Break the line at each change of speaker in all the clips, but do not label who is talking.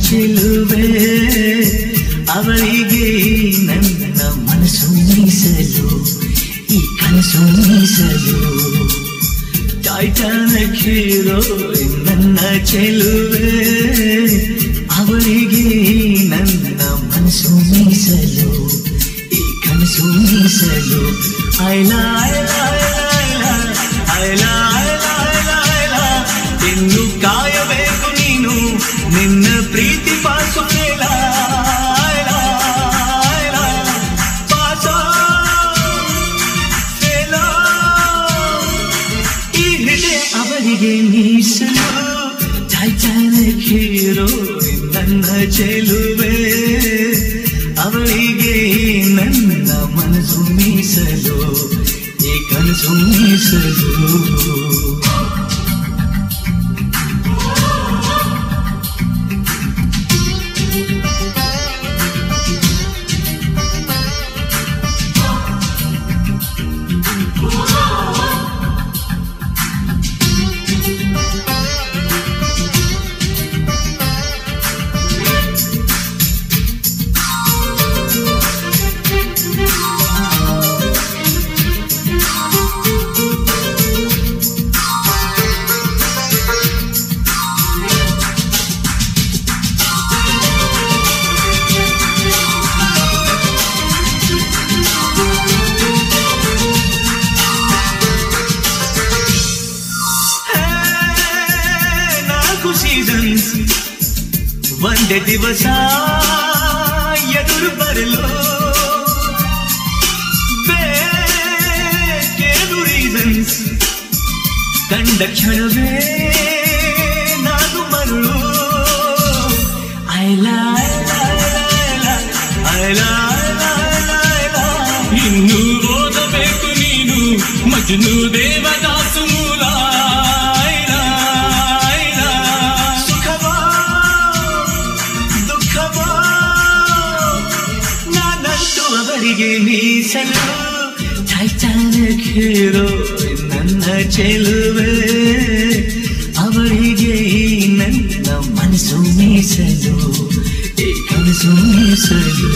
ಚೆಲುವೆ ಅವಳಿಗೆ ನನ್ನ ಮನಸ್ಸು ಮೀಸಲು ಈ ಕನಸು ಮೀಸಲು ಟೈಟಾನಿಕ್ ಹೀರೋ ನನ್ನ ಚೆಲುವೆ ಅವಳಿಗೆ ನನ್ನ ಮನಸ್ಸು ಮೀಸಲು ಈ ಕನಸು ಮೀಸಲು ಐಲ ಐಲ ಐಲ ಐಲ ಐಲ ಐಲ ಐಲ ಇನ್ನು ಕಾಯಬೇಕು ನೀನು ನಿನ್ನ ಪ್ರೀತಿ ಪಾಸು ಮೇಲ ಐಲ ಐಲ ಪಾಸೋ ಮೇಲ ಈ ಹೃದಯ ಅವರಿಗೆ ಮೀಸಲು ಟೈಟಾನಿಕ್ ಹೀರೋ ನನ್ನ ಚೆಲುವೆ ಅವಳಿಗೆ ನನ್ನ ಮನಸ್ಸು ಮೀಸಲು ಈ ಕನಸು ಮೀಸಲು ನಾಲ್ಕು ಸೀಸನ್ಸ್ ಒಂದೇ ದಿವಸ ಎದುರು ಬರಲು ಬೇಕೇನು ರೀಸನ್ಸ್ ಕಂಡ ಕ್ಷಣವೇ ನಾನು ಮರುಳು ಐಲ ಐಲ
ಇನ್ನು ಓದಬೇಕು ನೀನು ಮಜ್ನು ದೇವದಾಸು ಮೂಲ ಐಲ, ಐಲ.
ಸುಖವೋ ದುಃಖವೋ ನಾನಂತೂ ಅವರಿಗೆ ಮೀಸಲು ಟೈಟಾನಿಕ್ ಹೀರೋ ನನ್ನ ಚೆಲುವೆ ಅವರಿಗೆ ನನ್ನ ಮನಸ್ಸು ಮೀಸಲು ಈ ಕನಸು ಮೀಸಲು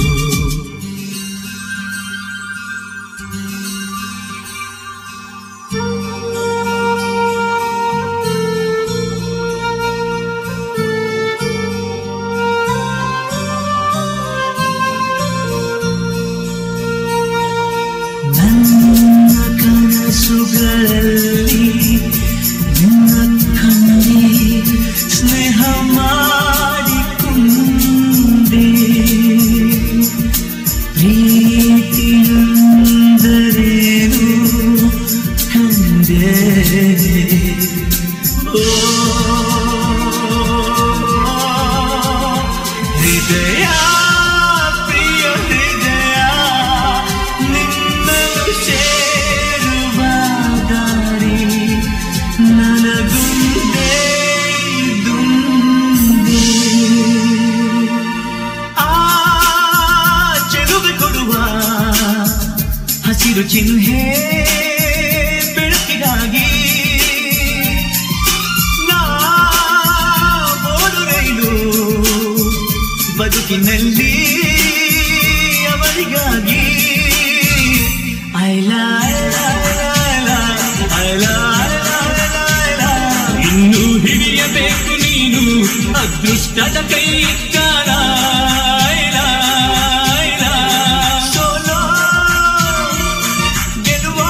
ನನ್ನ ಕನಸುಗಳಲ್ಲಿ ನಿನ್ನ ಕಣ್ಣಿ ಸ್ನೇಹ ಮಾಡಿಕೊಂಡೆ ಪ್ರೀತಿಯಂದರೇನು ಕಂಡೆ ಓ ಹೃದಯ ಪ್ರಿಯ ಹೃದಯ ನಿನ್ನನ್ನು ಸೇರುವ ದಾರಿ ನನಗುಂದೇ ದುಂದೇ ಆ ಚೆಲುವೆ ಕೊಡುವ ಹಸಿರು ಚಿಹ್ನೆ ಬೆಳಕಿಗಾಗಿ ನಾ ಓಡು ರೈಲು ಬದುಕಿನಲ್ಲಿ ಅವರಿಗಾಗಿ ಐಲ ಐಲ ಐಲ ಐಲ ಐಲ ಐಲ
ಇನ್ನು ಹಿಡಿಯಬೇಕು ನೀನು ಅದೃಷ್ಟದ ಕೈ ಕಾಲ ಐಲ, ಐಲ.
ಸೋಲೋ ಗೆಲುವ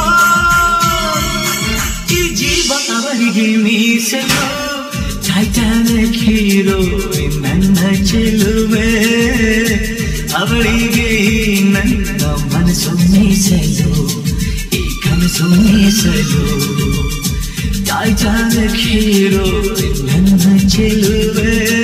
ಈ ಜೀವ ಅವರಿಗೆ ಮೀಸಲು ಟೈಟಾನಿಕ್ ಹೀರೋ ನನ್ನ ಚೆಲುವೆ ಅವಳಿಗೆ ನನ್ನ ಮನಸ್ಸು ಮೀಸಲು ಈ ಕನಸು ಮೀಸಲು ಟೈಟಾನಿಕ್ ಹೀರೋ ನನ್ನ ಚೆಲುವೆ